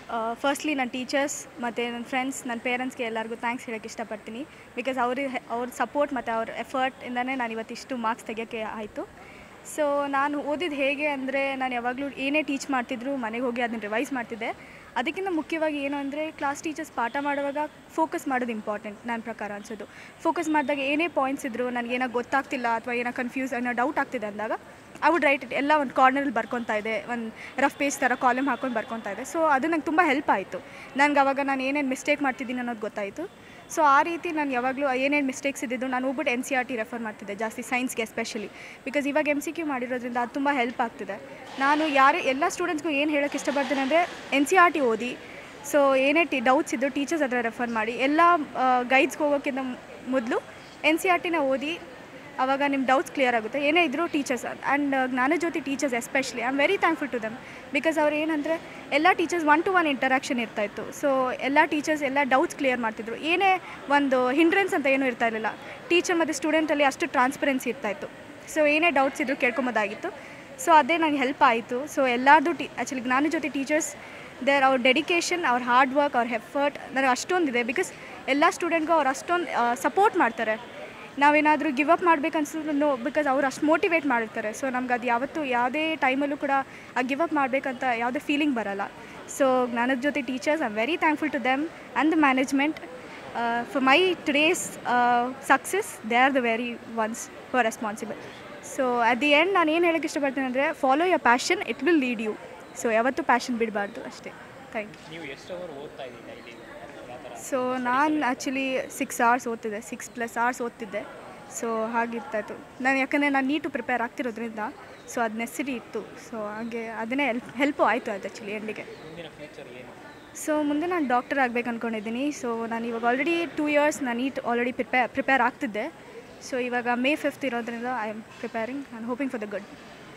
firstly ನನ್ನ teachers ಮತ್ತು ನನ್ನ ಫ್ರೆಂಡ್ಸ್ ನನ್ನ ಪೇರೆಂಟ್ಸ್ಗೆ ಎಲ್ಲರಿಗೂ ಥ್ಯಾಂಕ್ಸ್ ಹೇಳೋಕ್ಕೆ ಇಷ್ಟಪಡ್ತೀನಿ ಬಿಕಾಸ್ ಅವ್ರ ಅವ್ರ ಸಪೋರ್ಟ್ ಮತ್ತು ಅವ್ರ ಎಫರ್ಟಿಂದನೇ ನಾನು ಇವತ್ತಿಷ್ಟು ಮಾರ್ಕ್ಸ್ ತೆಗಿಯೋಕ್ಕೆ ಆಯಿತು ಸೊ ನಾನು ಓದಿದ್ದು ಹೇಗೆ ಅಂದರೆ ನಾನು ಯಾವಾಗಲೂ ಏನೇ ಟೀಚ್ ಮಾಡ್ತಿದ್ರು ಮನೆಗೆ ಹೋಗಿ ಅದನ್ನು ರಿವೈಸ್ ಮಾಡ್ತಿದ್ದೆ ಅದಕ್ಕಿಂತ ಮುಖ್ಯವಾಗಿ ಏನು ಅಂದರೆ ಕ್ಲಾಸ್ ಟೀಚರ್ಸ್ ಪಾಠ ಮಾಡುವಾಗ ಫೋಕಸ್ ಮಾಡೋದು ಇಂಪಾರ್ಟೆಂಟ್ ನನ್ನ ಪ್ರಕಾರ ಅನ್ಸೋದು ಫೋಕಸ್ ಮಾಡಿದಾಗ ಏನೇ ಪಾಯಿಂಟ್ಸ್ ಇದ್ದರು ನನಗೇನೋ ಗೊತ್ತಾಗ್ತಿಲ್ಲ ಅಥವಾ ಏನೋ ಕನ್ಫ್ಯೂಸ್ ಏನೋ ಡೌಟ್ ಆಗ್ತಿದೆ ಅಂದಾಗ ಐ ವುಡ್ ರೈಟ್ ಇಟ್ ಎಲ್ಲ ಒಂದು ಕಾರ್ನರಲ್ಲಿ ಬರ್ಕೊತಾ ಇದೆ ಒಂದು ರಫ್ ಪೇಜ್ ಥರ ಕಾಲಮ್ ಹಾಕೊಂಡು ಬರ್ಕೊತಾ ಇದೆ ಸೊ ಅದು ನಂಗೆ ತುಂಬ ಹೆಲ್ಪ್ ಆಯಿತು ನನಗೆ ಅವಾಗ ನಾನು ಏನೇನು ಮಿಸ್ಟೇಕ್ ಮಾಡ್ತಿದ್ದೀನಿ ಅನ್ನೋದು ಗೊತ್ತಾಯಿತು ಸೊ ಆ ರೀತಿ ನಾನು ಯಾವಾಗಲೂ ಏನೇನು ಮಿಸ್ಟೇಕ್ಸ್ ಇದ್ದಿದ್ದು ನಾನು ಹೋಗ್ಬಿಟ್ಟು N C R T refer ಮಾಡ್ತಿದ್ದೆ ಜಾಸ್ತಿ ಸೈನ್ಸ್ಗೆ ಎಸ್ಪೆಷಲಿ ಬಿಕಾಸ್ ಇವಾಗ ಎಮ್ ಸಿ ಕ್ಯೂ ಮಾಡಿರೋದ್ರಿಂದ ಅದು ತುಂಬ ಹೆಲ್ಪ್ ಆಗ್ತಿದೆ ನಾನು ಯಾರೇ ಎಲ್ಲ ಸ್ಟೂಡೆಂಟ್ಸ್ಗೂ ಏನು ಹೇಳೋಕ್ಕೆ ಇಷ್ಟಪಡ್ತೀನಿ ಅಂದರೆ ಎನ್ ಸಿ ಆರ್ ಟಿ ಓದಿ ಸೊ ಏನೇ ಟಿ ಡೌಟ್ಸ್ ಇದ್ದು ಟೀಚರ್ಸ್ ಹತ್ರ ರೆಫರ್ ಮಾಡಿ ಎಲ್ಲ ಗೈಡ್ಸ್ಗೆ ಹೋಗೋಕ್ಕಿಂತ ಮೊದಲು ಎನ್ ಸಿ ಆರ್ ಟಿನ ಓದಿ ಆವಾಗ ನಿಮ್ಮ ಡೌಟ್ಸ್ ಕ್ಲಿಯರ್ ಆಗುತ್ತೆ ಏನೇ ಇದ್ದರೂ teachers and Jnanajyothi teachers especially I am very thankful to them because ಅವ್ರು ಏನಂದರೆ ಎಲ್ಲ teachers one to one interaction ಇರ್ತಾಯಿತ್ತು ಸೊ ಎಲ್ಲ ಟೀಚರ್ಸ್ ಎಲ್ಲ ಡೌಟ್ಸ್ ಕ್ಲಿಯರ್ ಮಾಡ್ತಿದ್ರು ಏನೇ ಒಂದು ಹಿಂಡ್ರೆನ್ಸ್ ಅಂತ ಏನೂ ಇರ್ತಾ ಇರಲಿಲ್ಲ ಟೀಚರ್ ಮತ್ತು ಸ್ಟೂಡೆಂಟಲ್ಲಿ ಅಷ್ಟು ಟ್ರಾನ್ಸ್ಪರೆನ್ಸಿ ಇರ್ತಾಯಿತ್ತು ಸೊ ಏನೇ ಡೌಟ್ಸ್ ಇದ್ದರೂ ಕೇಳ್ಕೊಂಬೋದಾಗಿತ್ತು ಸೊ ಅದೇ ನಂಗೆ ಹೆಲ್ಪ್ ಆಯಿತು ಸೊ ಎಲ್ಲರದು ಟಿ ಆ್ಯಕ್ಚುಲಿ ಜ್ಞಾನಜ್ಯೋತಿ ಟೀಚರ್ಸ್ ದೇರ್ ಅವ್ರ ಡೆಡಿಕೇಶನ್ ಅವ್ರ ಹಾರ್ಡ್ ವರ್ಕ್ ಅವ್ರ ಎಫರ್ಟ್ ನನಗೆ ಅಷ್ಟೊಂದಿದೆ ಬಿಕಾಸ್ ಎಲ್ಲ ಸ್ಟೂಡೆಂಟ್ಗೂ ಅವ್ರು ಅಷ್ಟೊಂದು ಸಪೋರ್ಟ್ ಮಾಡ್ತಾರೆ ನಾವೇನಾದರೂ ಗಿವ್ ಅಪ್ ಮಾಡ್ಬೇಕನ್ಸಿದ್ರು ನೋ ಬಿಕಾಸ್ ಅವ್ರು ಅಷ್ಟು ಮೋಟಿವೇಟ್ ಮಾಡಿರ್ತಾರೆ ಸೊ ನಮ್ಗೆ ಅದು ಯಾವತ್ತೂ ಯಾವುದೇ ಟೈಮಲ್ಲೂ ಕೂಡ ಆ ಗಿವ್ ಅಪ್ ಮಾಡಬೇಕಂತ ಯಾವುದೇ ಫೀಲಿಂಗ್ ಬರಲ್ಲ ಸೊ ಜ್ಞಾನದ ಜೊತೆ teachers I am very thankful to them and the management for my today's success they are the very ones for responsible so at the end ನಾನು ಏನು ಹೇಳೋಕ್ಕೆ ಇಷ್ಟಪಡ್ತೀನಿ ಅಂದರೆ follow your passion it will lead you so ಯಾವತ್ತೂ passion ಬಿಡಬಾರ್ದು ಅಷ್ಟೇ thank you ನೀವು ಎಷ್ಟು ಅವರ್ ಓದ್ತಾ ಇದ್ದೀವಿ ಡೈಲಿ ಯಾವ ಥರ ಸೊ ನಾನು ಆ್ಯಕ್ಚುಲಿ ಸಿಕ್ಸ್ ಅವರ್ಸ್ ಓದ್ತಿದ್ದೆ ಸಿಕ್ಸ್ ಪ್ಲಸ್ ಅವರ್ಸ್ ಓದ್ತಿದ್ದೆ ಸೊ ಹಾಗಿರ್ತಾಯಿತ್ತು ನಾನು ಯಾಕಂದರೆ ನಾನು ನೀಟು ಪ್ರಿಪೇರ್ ಆಗ್ತಿರೋದ್ರಿಂದ ಸೊ ಅದು ನೆಸಿಟಿ ಇತ್ತು ಸೊ ಹಾಗೆ ಅದನ್ನೇ ಹೆಲ್ಪ್ ಹೆಲ್ಪು ಆಯಿತು ಅದು ಆ್ಯಕ್ಚುಲಿ ಎಂಡಿಗೆ ಮುಂದಿನ ಫ್ಯೂಚರ್ ಏನು ಸೊ ಮುಂದೆ ನಾನು ಡಾಕ್ಟರ್ ಆಗಬೇಕು ಅಂದ್ಕೊಂಡಿದ್ದೀನಿ ಸೊ ನಾನು ಇವಾಗ ಆಲ್ರೆಡಿ ಟೂ ಇಯರ್ಸ್ ನಾನು ನೀಟ್ ಆಲ್ರೆಡಿ ಪ್ರಿಪೇರ್ ಪ್ರಿಪೇರ್ ಆಗ್ತಿದ್ದೆ ಸೊ ಇವಾಗ ಮೇ ಫಿಫ್ತ್ ಇರೋದ್ರಿಂದ I am preparing I am hoping for the good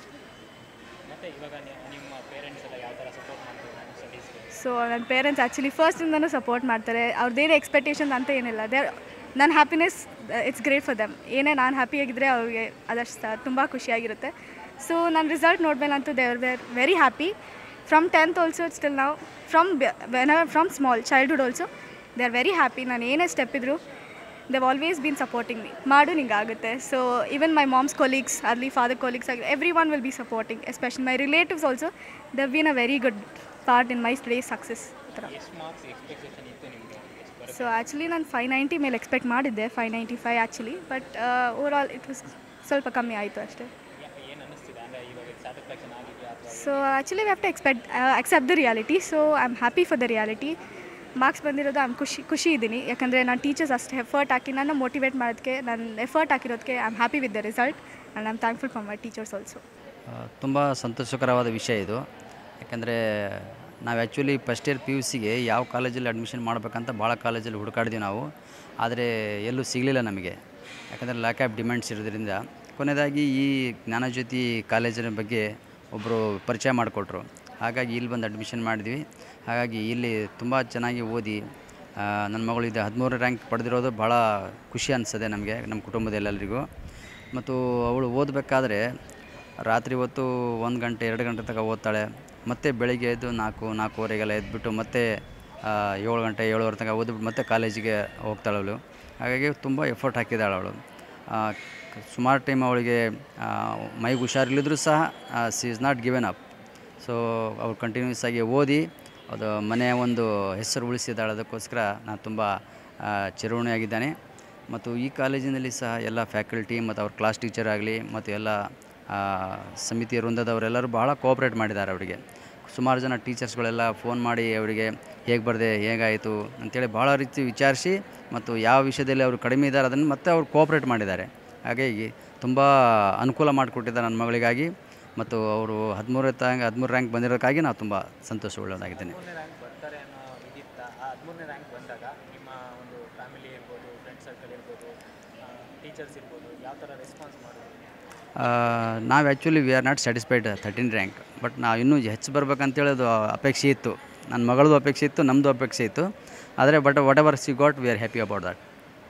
ಮತ್ತು ಇವಾಗ ನಿ- ನಿಮ್ಮ ಪೇರೆಂಟ್ಸ್ ಎಲ್ಲ ಯಾವ ಥರ ಸಪೋರ್ಟ್ ಮಾಡ್ತಾರೆ ನಿಮ್ಮ ಸ್ಟಡೀಸ್ಗೆ ಸೊ ನನ್ನ ಪೇರೆಂಟ್ಸ್ ಆ್ಯಕ್ಚುಲಿ ಫಸ್ಟಿಂದನೂ ಸಪೋರ್ಟ್ ಮಾಡ್ತಾರೆ ಅವ್ರದ್ದೇನು ಎಕ್ಸ್ಪೆಕ್ಟೇಷನ್ ಅಂತ ಏನಿಲ್ಲ ದೇ ನನ್ನ happiness it's great for them ಏನೇ ನಾನು ಹ್ಯಾಪಿಯಾಗಿದ್ದರೆ ಅವ್ರಿಗೆ ಅದಷ್ಟು ತುಂಬ ಖುಷಿಯಾಗಿರುತ್ತೆ ಸೊ ನನ್ನ ರಿಸಲ್ಟ್ ನೋಡ್ಮೇಲೆ ಅಂತೂ they are were very happy from tenth also still ನಾವು from when from small childhood also they are very happy ನಾನು ಏನೇ ಸ್ಟೆಪ್ ಇದ್ದರೂ they've always been supporting me ಮಾಡು ನಿಂಗೆ ಆಗುತ್ತೆ so even my mom's colleagues ಅಲ್ಲಿ ಫಾದರ್ ಕೊಲೀಗ್ಸ್ ಆಗಿ everyone will be supporting especially my relatives also they've been a very good part in my study success ಆ ಥರ ಎಷ್ಟು marks expectation ಇತ್ತು ನಿಮಗೆ ಎಷ್ಟು ಬರುತ್ತೆ ಸೊ ಆ್ಯಕ್ಚುಲಿ ನಾನು ಫೈವ್ ನೈಂಟಿ ಮೇಲೆ ಎಕ್ಸ್ಪೆಕ್ಟ್ ಮಾಡಿದ್ದೆ five ninety five actually but overall it was ಸ್ವಲ್ಪ ಕಮ್ಮಿ ಆಯಿತು ಅಷ್ಟೇ ಏನು ಅನ್ನಿಸ್ತಿದೆ ಅಂದರೆ ಇವಾಗ ಸ್ಯಾಟಿಸ್ಫ್ಯಾಕ್ಷನ್ ಆಗಿದೆಯಾ ಅಥವಾ so actually we have to expect accept the reality so I am happy for the reality marks ಬಂದಿರೋದು ಐ ಆಮ್ ಖುಷಿ ಖುಷಿ ಇದ್ದೀನಿ ಯಾಕಂದರೆ ನಾನು ಟೀಚರ್ಸ್ ಅಷ್ಟು ಎಫರ್ಟ್ ಹಾಕಿ ನನ್ನ ಮೋಟಿವೇಟ್ ಮಾಡೋದಕ್ಕೆ ನಾನು ಎಫರ್ಟ್ ಹಾಕಿರೋದಕ್ಕೆ I am happy with the result and I am thankful for my teachers also ತುಂಬ ಸಂತೋಷಕರವಾದ ವಿಷಯ ಇದು ಯಾಕಂದರೆ ನಾವು actually first year P U ಸಿಗೆ ಯಾವ ಕಾಲೇಜಲ್ಲಿ ಅಡ್ಮಿಷನ್ ಮಾಡಬೇಕಂತ ಭಾಳ ಕಾಲೇಜಲ್ಲಿ ಹುಡುಕಾಡಿದ್ವಿ ನಾವು ಆದರೆ ಎಲ್ಲೂ ಸಿಗಲಿಲ್ಲ ನಮಗೆ ಯಾಕಂದರೆ ಲ್ಯಾಕ್ ಆಫ್ ಡಿಮ್ಯಾಂಡ್ಸ್ ಇರೋದ್ರಿಂದ ಕೊನೆಯದಾಗಿ ಈ ಜ್ಞಾನಜ್ಯೋತಿ ಕಾಲೇಜಿನ ಬಗ್ಗೆ ಒಬ್ಬರು ಪರಿಚಯ ಮಾಡಿಕೊಟ್ರು ಹಾಗಾಗಿ ಇಲ್ಲಿ ಬಂದು ಅಡ್ಮಿಷನ್ ಮಾಡಿದ್ವಿ ಹಾಗಾಗಿ ಇಲ್ಲಿ ತುಂಬ ಚೆನ್ನಾಗಿ ಓದಿ ಆ, ನನ್ನ ಮಗಳು ಇದು ಹದಿಮೂರು ರ್ಯಾಂಕ್ ಪಡೆದಿರೋದು ಭಾಳ ಖುಷಿ ಅನಿಸ್ತದೆ ನಮಗೆ ನಮ್ಮ ಕುಟುಂಬದ ಎಲ್ಲರಿಗೂ ಮತ್ತು ಅವಳು ಓದಬೇಕಾದ್ರೆ ರಾತ್ರಿ ಹೊತ್ತು ಒಂದು ಗಂಟೆ ಎರಡು ಗಂಟೆ ತನಕ ಓದ್ತಾಳೆ ಮತ್ತೆ ಬೆಳಿಗ್ಗೆ ಎದ್ದು ನಾಲ್ಕು ನಾಲ್ಕೂವರೆಗೆಲ್ಲ ಎದ್ಬಿಟ್ಟು ಮತ್ತೆ ಆ, ಏಳು ಗಂಟೆ ಏಳುವರೆ ತನಕ ಓದ್ಬಿಟ್ಟು ಮತ್ತೆ ಕಾಲೇಜಿಗೆ ಹೋಗ್ತಾಳೆ ಅವಳು ಹಾಗಾಗಿ ತುಂಬ ಎಫರ್ಟ್ ಹಾಕಿದ್ದಾಳೆ ಅವಳು ಸುಮಾರು ಟೈಮ್ ಅವಳಿಗೆ ಆ, ಮೈಗೆ ಹುಷಾರಿಲ್ಲದ್ರೂ ಸಹ she is not given up so ಅವ್ರು ಕಂಟಿನ್ಯೂಸ್ ಆಗಿ ಓದಿ ಅದು ಮನೆಯ ಒಂದು ಹೆಸರು ಉಳಿಸಿದ್ದಾಳೆ ಅದಕ್ಕೋಸ್ಕರ ನಾನು ತುಂಬ ಚಿರಋಣಿಯಾಗಿದ್ದೇನೆ ಮತ್ತು ಈ ಕಾಲೇಜಿನಲ್ಲಿ ಸಹ ಎಲ್ಲ ಫ್ಯಾಕಲ್ಟಿ ಮತ್ತು ಅವ್ರ ಕ್ಲಾಸ್ ಟೀಚರ್ ಆಗಲಿ ಮತ್ತು ಎಲ್ಲ ಆ, ಸಮಿತಿ ವೃಂದದವರೆಲ್ಲರೂ ಭಾಳ ಕೋಆಪ್ರೇಟ್ ಮಾಡಿದ್ದಾರೆ ಅವರಿಗೆ ಸುಮಾರು ಜನ ಟೀಚರ್ಸ್ಗಳೆಲ್ಲ ಫೋನ್ ಮಾಡಿ ಅವರಿಗೆ ಹೇಗೆ ಬರದೆ ಹೇಗಾಯಿತು ಅಂತೇಳಿ ಭಾಳ ರೀತಿ ವಿಚಾರಿಸಿ ಮತ್ತು ಯಾವ ವಿಷಯದಲ್ಲಿ ಅವರು ಕಡಿಮೆ ಇದ್ದಾರೆ ಅದನ್ನು ಮತ್ತೆ ಅವ್ರು ಕೋಆಪ್ರೇಟ್ ಮಾಡಿದ್ದಾರೆ ಹಾಗಾಗಿ ತುಂಬ ಅನುಕೂಲ ಮಾಡಿಕೊಟ್ಟಿದ್ದಾರೆ ನನ್ನ ಮಗಳಿಗಾಗಿ ಮತ್ತು ಅವರು ಹದಿಮೂರು ರ್ಯಾಂಕ್ ಹದಿಮೂರು ರ್ಯಾಂಕ್ ಬಂದಿರೋದಕ್ಕಾಗಿ ನಾನು ತುಂಬ ಸಂತೋಷವುಳ್ಳವನಾಗಿದ್ದೇನೆ ಹದಿಮೂರನೇ ರ್ಯಾಂಕ್ ಬರ್ತಾರೆ ಅನ್ನೋ ಇದಿತ್ತ ಆ ಹದಿಮೂರನೇ ರ್ಯಾಂಕ್ ಬಂದಾಗ ನಿಮ್ಮ ಒಂದು ಫ್ಯಾಮಿಲಿ ಇರ್ಬೋದು ಫ್ರೆಂಡ್ ಸರ್ಕಲ್ ಇರ್ಬೋದು ಟೀಚರ್ಸ್ ಇರ್ಬೋದು ಯಾವ ಥರ ರೆಸ್ಪಾನ್ಸ್ ಮಾಡೋದು ನಾವು actually we are not satisfied thirteen rank but ನಾವು ಇನ್ನೂ ಹೆಚ್ಚು ಬರ್ಬೇಕಂತೇಳಿ ಅದು ಅಪೇಕ್ಷೆ ಇತ್ತು ನನ್ನ ಮಗಳದು ಅಪೇಕ್ಷೆ ಇತ್ತು ನಮ್ಮದು ಅಪೇಕ್ಷೆ ಇತ್ತು ಆದರೆ but whatever she got we are happy about that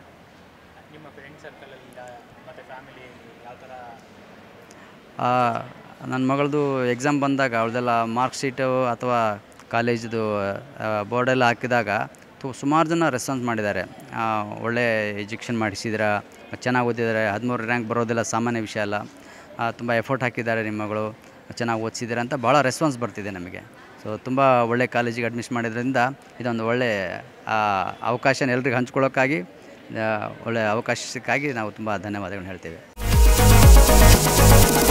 ನಿಮ್ಮ ಫ್ರೆಂಡ್ ಸರ್ಕಲಲ್ಲಿ ಮತ್ತು ಫ್ಯಾಮಿಲಿ ಯಾವ ಥರ ನನ್ನ ಮಗಳದು ಎಕ್ಸಾಮ್ ಬಂದಾಗ ಅವಳದೆಲ್ಲ ಮಾರ್ಕ್ ಶೀಟು ಅಥವಾ ಕಾಲೇಜಿದು ಬೋರ್ಡೆಲ್ಲ ಹಾಕಿದಾಗ ತು ಸುಮಾರು ಜನ ರೆಸ್ಪಾನ್ಸ್ ಮಾಡಿದ್ದಾರೆ ಆ, ಒಳ್ಳೆ ಎಜುಕೇಷನ್ ಮಾಡಿಸಿದ್ದೀರಾ ಚೆನ್ನಾಗಿ ಓದಿದ್ದಾರೆ ಹದಿಮೂರು ರ್ಯಾಂಕ್ ಬರೋದಿಲ್ಲ ಸಾಮಾನ್ಯ ವಿಷಯ ಅಲ್ಲ ತುಂಬ ಎಫರ್ಟ್ ಹಾಕಿದ್ದಾರೆ ನಿಮ್ಮ ಮಗಳು ಚೆನ್ನಾಗಿ ಓದಿಸಿದ್ದೀರಾ ಅಂತ ಭಾಳ ರೆಸ್ಪಾನ್ಸ್ ಬರ್ತಿದೆ ನಮಗೆ ಸೊ ತುಂಬ ಒಳ್ಳೆ ಕಾಲೇಜಿಗೆ ಅಡ್ಮಿಷನ್ ಮಾಡಿದ್ರಿಂದ ಇದೊಂದು ಒಳ್ಳೆ ಆ, ಅವಕಾಶನ ಎಲ್ರಿಗೂ ಹಂಚ್ಕೊಳ್ಳೋಕ್ಕಾಗಿ ಆ, ಒಳ್ಳೆ ಅವಕಾಶಕ್ಕಾಗಿ ನಾವು ತುಂಬ ಧನ್ಯವಾದಗಳನ್ನ ಹೇಳ್ತೇವೆ